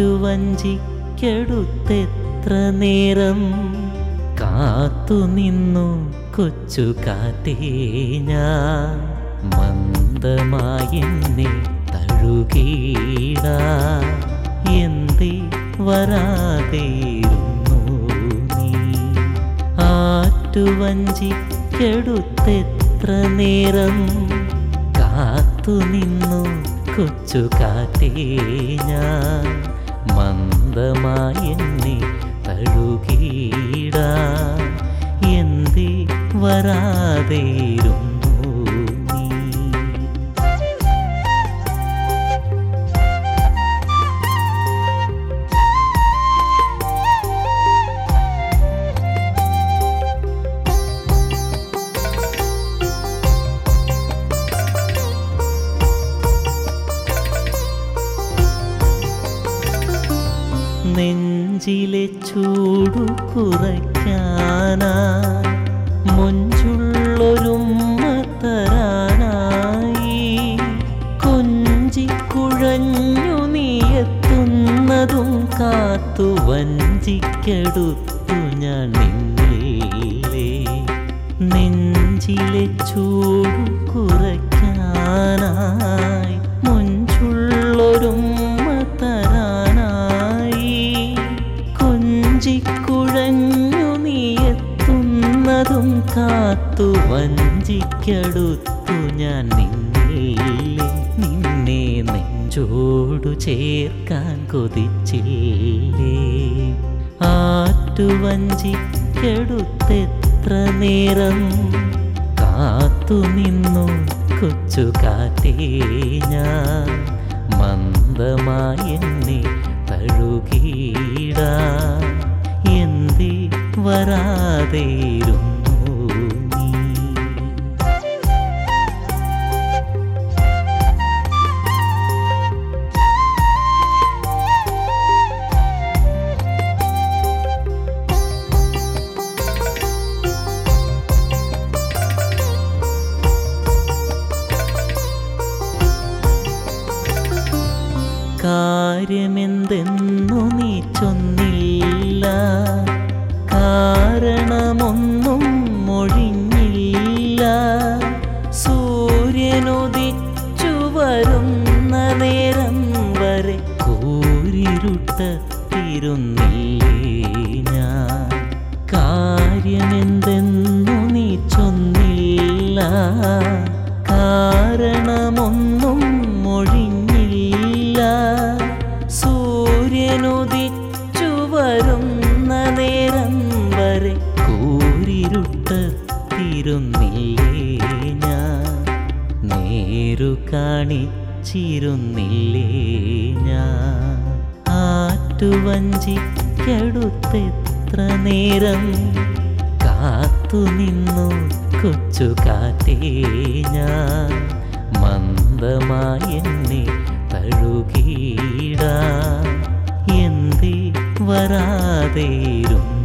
ആറ്റുവഞ്ചിക്കെടുത്തെത്ര നേരം കാത്തുനിന്നു കൊച്ചു കാറ്റേ ഞാൻ മന്ദമായെന്നെ തഴുകീട എന്തേ വരാതെയിരുന്നു നീ ആറ്റുവഞ്ചിക്കെടുത്തെത്ര നേരം കാത്തുനിന്നു കൊച്ചു കാറ്റേ ഞാൻ മന്ദമായെന്നെ തഴുകീട എന്തേ വരാതെയിരുന്നു നീ നെഞ്ചിലെ ചൂടു കുറയ്ക്കാനാ മൊഞ്ചുള്ളൊരുമ്മ തരാനായി കൊഞ്ചിക്കുഴഞ്ഞു നീയെത്തുന്നതും കാത്തു വഞ്ചിക്കെടുത്തു ഞാൻ നിന്നില്ലേ നെഞ്ചിലെ ചൂടു കുറയ്ക്കാനായി മൊഞ്ചുള്ളൊരുമ്മ തരാനായി കൊഞ്ചിക്കുഴഞ്ഞു നീയെത്തുന്നതും കാത്തു വഞ്ചിക്കടുത്തു ഞാൻ നിന്നില്ലേ നിന്നെ നെഞ്ചോടു ചേർക്കാൻ കൊതിച്ചില്ലേ ആറ്റുവഞ്ചിക്കെടുത്തെത്ര നേരം കാത്തു നിന്നു കൊച്ചു കാറ്റേ ഞാൻ മന്ദമായെന്നെ തഴുകീട എന്തേ വരാതെയിരുന്നു നീ കാര്യമെന്തെന്നു നീ ചൊന്നില്ല കാരണമൊന്നും മൊഴിഞ്ഞില്ല സൂര്യനുദിച്ചു വരുന്ന നേരം വരെ കൂരിരുട്ടത്തിരുന്നില്ലേ ഞാൻ കാര്യമെന്തെന്നു നീ ചൊന്നില്ല കാരണമൊന്നും മൊഴിഞ്ഞില്ല സൂര്യനുദിച്ചു വരുന്ന നേരം വരെ കൂരിരുട്ടത്തിരുന്നില്ലേ ഞാൻ നേരു കാണിച്ചിരുന്നില്ലേ ഞാൻ ആറ്റുവഞ്ചിക്കടുത്തെത്ര നേരം കാത്തുനിന്നു കൊച്ചു കാറ്റേ ഞാൻ മന്ദമായെന്നെ തഴുകീട എന്തേ വരാതെയിരുന്നു